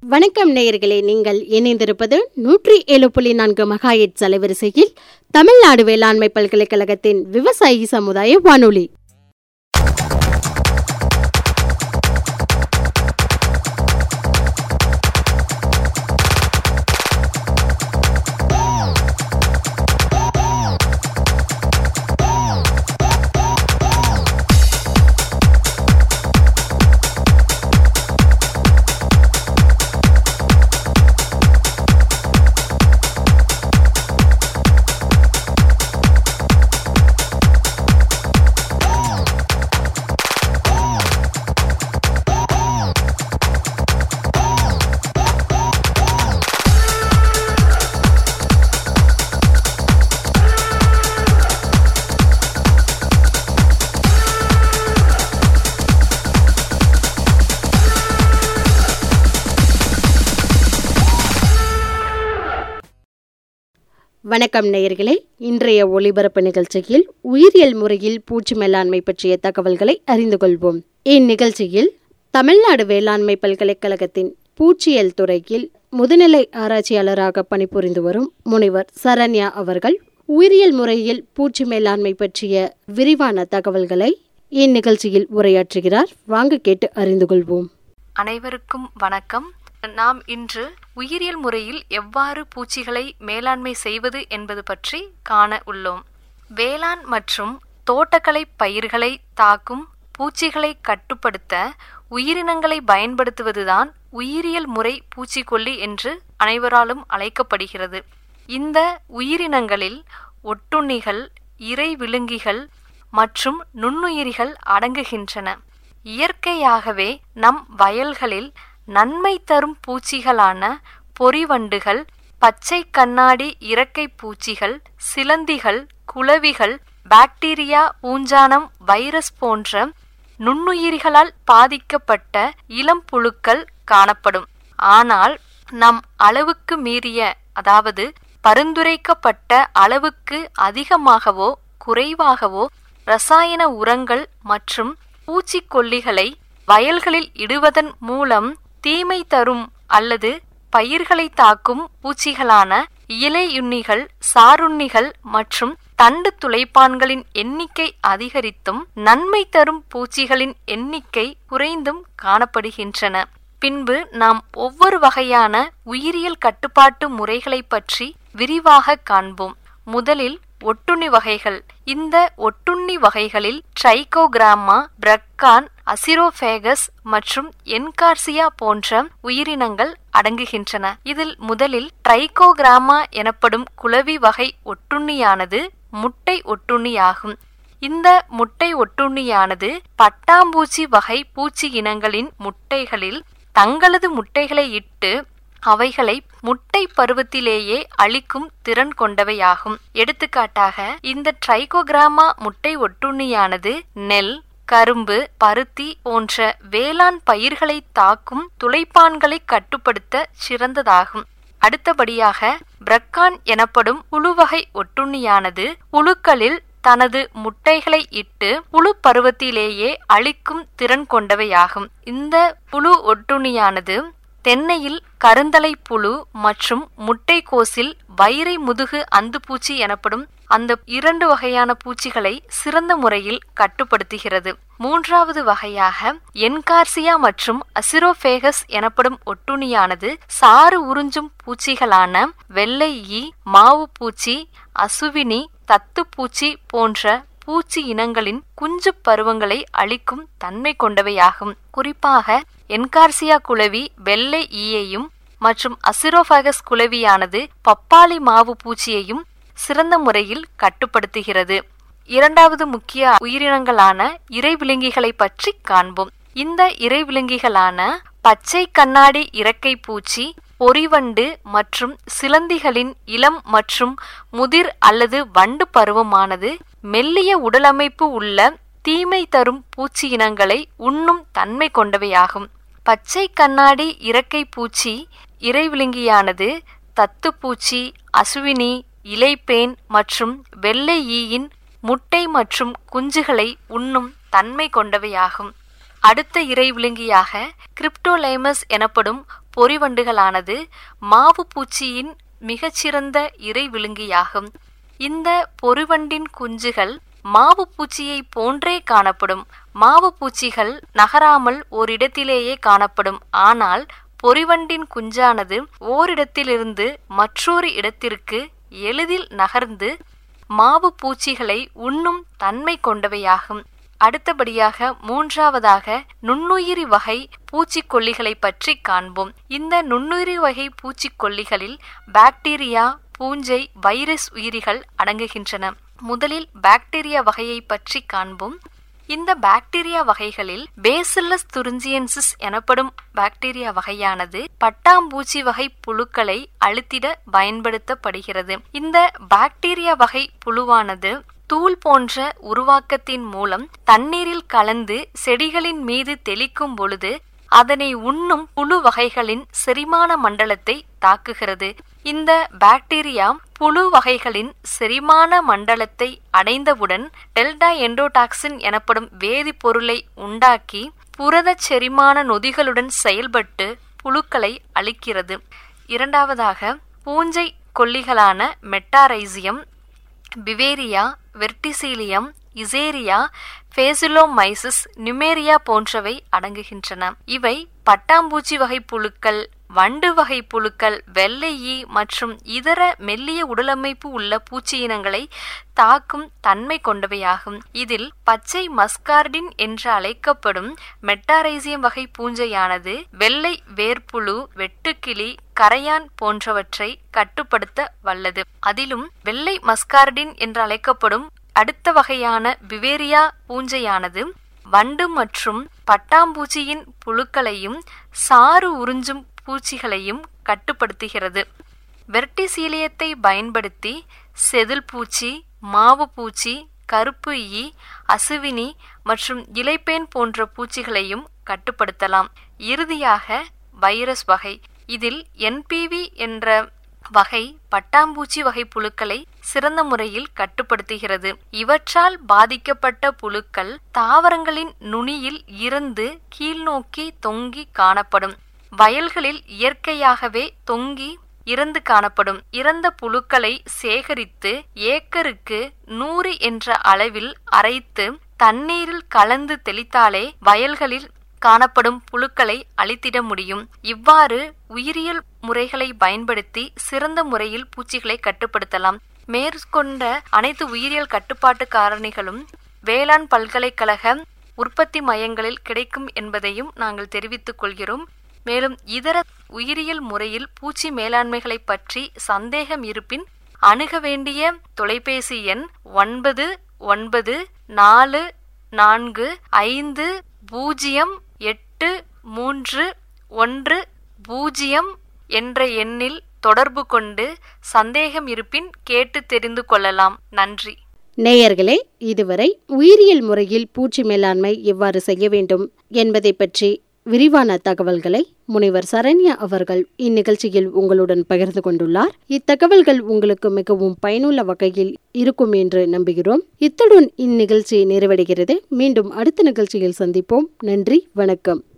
வணக்கம் நேயர்களே நீங்கள் இணைந்திருப்பது நூற்றி ஏழு புள்ளி நான்கு மகாயிட் அலைவரிசையில் தமிழ்நாடு வேளாண்மை பல்கலைக்கழகத்தின் விவசாயி சமுதாய வானொலி வணக்கம் நேயர்களே இன்றைய ஒளிபரப்பு நிகழ்ச்சியில் உயிரியல் முறையில் பூச்சி மேலாண்மை பற்றிய தகவல்களை அறிந்து கொள்வோம் இந்நிகழ்ச்சியில் தமிழ்நாடு வேளாண்மை பல்கலைக்கழகத்தின் பூச்சியல் துறையில் முதுநிலை ஆராய்ச்சியாளராக பணிபுரிந்து வரும் முனைவர் சரண்யா அவர்கள் உயிரியல் முறையில் பூச்சி மேலாண்மை பற்றிய விரிவான தகவல்களை இந்நிகழ்ச்சியில் உரையாற்றுகிறார் வாங்க கேட்டு அறிந்து கொள்வோம் அனைவருக்கும் வணக்கம் நாம் இன்று உயிரியல் முறையில் எவ்வாறு பூச்சிகளை மேலாண்மை செய்வது என்பது பற்றி காண உள்ளோம் வேளாண் மற்றும் தோட்டக்கலை பயிர்களை தாக்கும் பூச்சிகளை கட்டுப்படுத்த உயிரினங்களை பயன்படுத்துவதுதான் உயிரியல் முறை பூச்சிக்கொல்லி என்று அனைவராலும் அழைக்கப்படுகிறது இந்த உயிரினங்களில் ஒட்டுண்ணிகள் இறை விழுங்கிகள் மற்றும் நுண்ணுயிரிகள் அடங்குகின்றன இயற்கையாகவே நம் வயல்களில் நன்மை தரும் பூச்சிகளான பொறிவண்டுகள் பச்சை கண்ணாடி இறக்கை பூச்சிகள் சிலந்திகள் குளவிகள் பாக்டீரியா பூஞ்சானம் வைரஸ் போன்ற நுண்ணுயிரிகளால் பாதிக்கப்பட்ட இளம் புழுக்கள் காணப்படும் ஆனால் நம் அளவுக்கு மீறிய அதாவது பரிந்துரைக்கப்பட்ட அளவுக்கு அதிகமாகவோ குறைவாகவோ ரசாயன உரங்கள் மற்றும் பூச்சிக்கொல்லிகளை வயல்களில் இடுவதன் மூலம் தீமை தரும் அல்லது பயிர்களை தாக்கும் பூச்சிகளான இலையுண்ணிகள் சாருண்ணிகள் மற்றும் தண்டு துளைப்பான்களின் எண்ணிக்கை அதிகரித்தும் நன்மை தரும் பூச்சிகளின் எண்ணிக்கை குறைந்தும் காணப்படுகின்றன பின்பு நாம் ஒவ்வொரு வகையான உயிரியல் கட்டுப்பாட்டு முறைகளை பற்றி விரிவாக காண்போம் முதலில் ஒட்டுண்ணி வகைகள் இந்த ஒட்டுண்ணி வகைகளில் ட்ரைகோகிராமா பிரக்கான் அசிரோபேகஸ் மற்றும் என்கார்சியா போன்ற உயிரினங்கள் அடங்குகின்றன இதில் முதலில் ட்ரைகோகிராமா எனப்படும் குளவி வகை ஒட்டுண்ணியானது முட்டை ஒட்டுண்ணியாகும் இந்த முட்டை ஒட்டுண்ணியானது பட்டாம்பூச்சி வகை பூச்சி இனங்களின் முட்டைகளில் தங்களது முட்டைகளை இட்டு அவைகளை முட்டை பருவத்திலேயே அழிக்கும் திறன் கொண்டவையாகும் எடுத்துக்காட்டாக இந்த ட்ரைகோகிராமா முட்டை ஒட்டுண்ணியானது நெல் கரும்பு பருத்தி போன்ற வேளாண் பயிர்களை தாக்கும் துளைப்பான்களை கட்டுப்படுத்த சிறந்ததாகும் அடுத்தபடியாக பிரக்கான் எனப்படும் புழுவகை ஒட்டுண்ணியானது புழுக்களில் தனது முட்டைகளை இட்டு புழு பருவத்திலேயே அழிக்கும் திறன் கொண்டவையாகும் இந்த புழு ஒட்டுண்ணியானது தென்னையில் கருந்தலை புழு மற்றும் முட்டைக்கோசில் வைரை முதுகு அந்துப்பூச்சி எனப்படும் அந்த இரண்டு வகையான பூச்சிகளை சிறந்த முறையில் கட்டுப்படுத்துகிறது மூன்றாவது வகையாக என்கார்சியா மற்றும் அசிரோபேகஸ் எனப்படும் ஒட்டுண்ணியானது சாறு உறிஞ்சும் பூச்சிகளான வெள்ளை ஈ மாவு பூச்சி அசுவினி தத்துப்பூச்சி போன்ற பூச்சி இனங்களின் குஞ்சு பருவங்களை அழிக்கும் தன்மை கொண்டவையாகும் குறிப்பாக என்கார்சியா குளவி வெள்ளை ஈயையும் மற்றும் அசிரோபேகஸ் குளவியானது பப்பாளி மாவு பூச்சியையும் சிறந்த முறையில் கட்டுப்படுத்துகிறது இரண்டாவது முக்கிய உயிரினங்களான இறைவிலங்கிகளை பற்றி காண்போம் இந்த இறைவிலங்கிகளான பச்சை கண்ணாடி இறக்கை பூச்சி பொறிவண்டு மற்றும் சிலந்திகளின் இளம் மற்றும் முதிர் அல்லது வண்டு பருவமானது மெல்லிய உடலமைப்பு உள்ள தீமை தரும் பூச்சி இனங்களை உண்ணும் தன்மை கொண்டவையாகும் பச்சை கண்ணாடி இறக்கை பூச்சி இறைவிலங்கியானது தத்துப்பூச்சி அசுவினி இலைப்பேன் மற்றும் வெள்ளை ஈயின் முட்டை மற்றும் குஞ்சுகளை உண்ணும் தன்மை கொண்டவையாகும் அடுத்த இறை விழுங்கியாக கிரிப்டோலைமஸ் எனப்படும் பொறிவண்டுகளானது மாவு பூச்சியின் மிகச்சிறந்த இறை விழுங்கியாகும் இந்த பொறிவண்டின் குஞ்சுகள் மாவு பூச்சியை போன்றே காணப்படும் மாவு பூச்சிகள் நகராமல் ஓரிடத்திலேயே காணப்படும் ஆனால் பொறிவண்டின் குஞ்சானது ஓரிடத்திலிருந்து மற்றொரு இடத்திற்கு எளிதில் நகர்ந்து மாவு பூச்சிகளை உண்ணும் தன்மை கொண்டவையாகும் அடுத்தபடியாக மூன்றாவதாக நுண்ணுயிரி வகை பூச்சிக்கொல்லிகளை பற்றி காண்போம் இந்த நுண்ணுயிரி வகை பூச்சிக்கொல்லிகளில் பாக்டீரியா பூஞ்சை வைரஸ் உயிரிகள் அடங்குகின்றன முதலில் பாக்டீரியா வகையை பற்றி காண்போம் இந்த பாக்டீரியா வகைகளில் பேசில்லஸ் துரிஞ்சியன்சிஸ் எனப்படும் பாக்டீரியா வகையானது பட்டாம்பூச்சி வகை புழுக்களை அழுத்திட பயன்படுத்தப்படுகிறது இந்த பாக்டீரியா வகை புழுவானது தூள் போன்ற உருவாக்கத்தின் மூலம் தண்ணீரில் கலந்து செடிகளின் மீது தெளிக்கும் பொழுது அதனை உண்ணும் புழு வகைகளின் செரிமான மண்டலத்தை தாக்குகிறது இந்த பாக்டீரியா புழு வகைகளின் செரிமான மண்டலத்தை அடைந்தவுடன் டெல்டா எண்டோடாக்சின் எனப்படும் வேதிப்பொருளை உண்டாக்கி புரத செரிமான நொதிகளுடன் செயல்பட்டு புழுக்களை அழிக்கிறது இரண்டாவதாக பூஞ்சை கொல்லிகளான Metarhizium Beauveria Verticillium Isaria Paecilomyces Nomuraea போன்றவை அடங்குகின்றன இவை பட்டாம்பூச்சி வகை புழுக்கள் வண்டு வகை புழுக்கள் வெள்ளை ஈ மற்றும் இதர மெல்லிய உடலமைப்பு உள்ள பூச்சி இனங்களை தாக்கும் தன்மை கொண்டவையாகும் இதில் பச்சை மஸ்கார்டின் என்று அழைக்கப்படும் மெட்டாரைசியம் வகை பூஞ்சையானது வெள்ளை வேர்ப்புழு வெட்டுக்கிளி கரையான் போன்றவற்றை கட்டுப்படுத்த வல்லது அதிலும் வெள்ளை மஸ்கார்டின் என்று அழைக்கப்படும் அடுத்த வகையான பிவேரியா பூஞ்சையானது வண்டு மற்றும் பட்டாம்பூச்சியின் புழுக்களையும் சாறு உறிஞ்சும் பூச்சிகளையும் கட்டுப்படுத்துகிறது வெர்டிசீலியத்தை பயன்படுத்தி செதில் பூச்சி மாவு பூச்சி கருப்பு ஈ அசுவினி மற்றும் இலைப்பேன் போன்ற பூச்சிகளையும் கட்டுப்படுத்தலாம் இறுதியாக வைரஸ் வகை இதில் என்பிவி என்ற வகை பட்டாம்பூச்சி வகை புழுக்களை சிறந்த முறையில் கட்டுப்படுத்துகிறது இவற்றால் பாதிக்கப்பட்ட புழுக்கள் தாவரங்களின் நுனியில் இருந்து கீழ்நோக்கி தொங்கி காணப்படும் வயல்களில் இயற்கையாகவே தொங்கி இறந்து காணப்படும் இறந்த புழுக்களை சேகரித்து ஏக்கருக்கு நூறு என்ற அளவில் அரைத்து தண்ணீரில் கலந்து தெளித்தாலே வயல்களில் காணப்படும் புழுக்களை அழித்திட முடியும் இவ்வாறு உயிரியல் முறைகளை பயன்படுத்தி சிறந்த முறையில் பூச்சிகளை கட்டுப்படுத்தலாம் மேற்கொண்ட அனைத்து உயிரியல் கட்டுப்பாட்டு காரணிகளும் வேளாண் பல்கலைக்கழக உற்பத்தி மையங்களில் கிடைக்கும் என்பதையும் நாங்கள் தெரிவித்துக் கொள்கிறோம் மேலும் இதர உயிரியல் முறையில் பூச்சி மேலாண்மைகளை பற்றி சந்தேகம் இருப்பின் அணுக வேண்டிய தொலைபேசி எண் ஒன்பது ஒன்பது நாலு நான்கு ஐந்து பூஜ்ஜியம் எட்டு மூன்று ஒன்று பூஜ்ஜியம் என்ற எண்ணில் தொடர்பு கொண்டு சந்தேகம் இருப்பின் கேட்டு தெரிந்து கொள்ளலாம் நன்றி நேயர்களே இதுவரை உயிரியல் முறையில் பூச்சி மேலாண்மை எவ்வாறு செய்ய வேண்டும் என்பதை பற்றி விரிவான தகவல்களை முனைவர் சரண்யா அவர்கள் இந்நிகழ்ச்சியில் உங்களுடன் பகிர்ந்து கொண்டுள்ளார் இத்தகவல்கள் உங்களுக்கு மிகவும் பயனுள்ள வகையில் இருக்கும் என்று நம்புகிறோம் இத்துடன் இந்நிகழ்ச்சி நிறைவடைகிறது மீண்டும் அடுத்த நிகழ்ச்சியில் சந்திப்போம் நன்றி வணக்கம்